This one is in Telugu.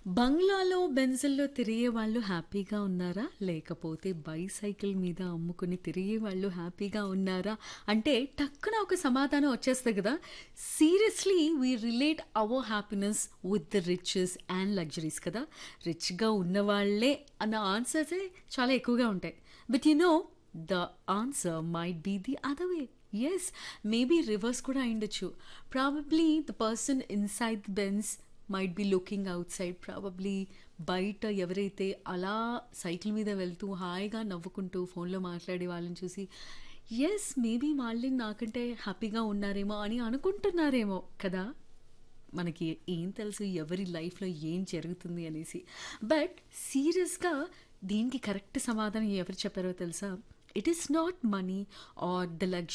బంగ్లాలో, బెంజుల్లో తిరిగే వాళ్ళు హ్యాపీగా ఉన్నారా? లేకపోతే బైసైకిల్ మీద అమ్ముకుని తిరిగే వాళ్ళు హ్యాపీగా ఉన్నారా? అంటే టక్కున ఒక సమాధానం వచ్చేస్తది గదా! Seriously we relate our happiness with the riches and luxuries కదా! రిచ్‌గా ఉన్నవాళ్ళే అన్న ఆన్సర్సే చాలా ఎక్కువగా ఉంటాయి. But you know the answer might be the other way. Yes maybe reverse కూడా అయ్యుండొచ్చు. Probably the person inside the Benz might be looking outside probably బయట ఎవరైతే అలా సైకిల్ మీద వెళ్తూ హాయిగా నవ్వుకుంటూ ఫోన్‌లో మాట్లాడే వాళ్ళని చూసి యెస్ మేబీ వాళ్ళే నాకంటే హ్యాపీగా ఉన్నారేమో అని అనుకుంటున్నారేమో కదా! మనకి ఏం తెలుసు ఎవరి లైఫ్‌లో ఏం జరుగుతుంది అనేసి. బట్ సీరియస్‌గా దీనికి కరెక్ట్ సమాధానం ఎవరు చెప్పారో తెలుసా? It is not money or the luxury